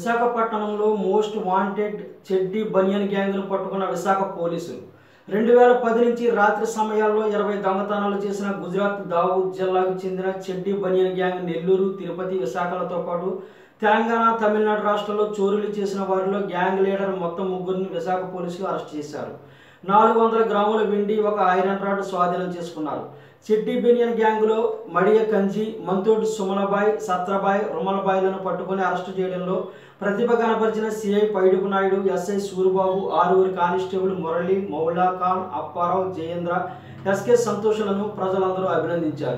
విశాఖపట్నంలో most wanted చెడ్డీ బనియన్ గ్యాంగ్ను పట్టుకున్న విశాఖ పోలీసులు రెండు వేల పది నుంచి రాత్రి సమయాల్లో ఇరవై దొంగతనాలు చేసిన గుజరాత్ దావూద్ జిల్లాకు చెందిన చెడ్డీ బనియన్ గ్యాంగ్ నెల్లూరు తిరుపతి విశాఖలతో పాటు తెలంగాణ తమిళనాడు రాష్ట్రాల్లో చోరీలు చేసిన వారిలో గ్యాంగ్ లీడర్ మొత్తం ముగ్గురిని విశాఖ పోలీసులు అరెస్ట్ చేశారు నాలుగు వందల గ్రాముల వెండి ఒక ఐరన్ రాడ్ స్వాధీనం చేసుకున్నారు చెడ్డీ బెనియన్ గ్యాంగ్లో మడియ కంజి మంతోటి సుమలబాయ్ సత్రబాయ్ రుమలబాయ్లను పట్టుకుని అరెస్టు చేయడంలో ప్రతిభ కనపరిచిన సిఐ పైడుపు నాయుడు ఎస్ఐ సూరిబాబు ఆరుగురు కానిస్టేబుల్ మురళి మౌలా ఖాన్ అప్పారావు జయేంద్ర ఎస్కే సంతోషులను ప్రజలందరూ అభినందించారు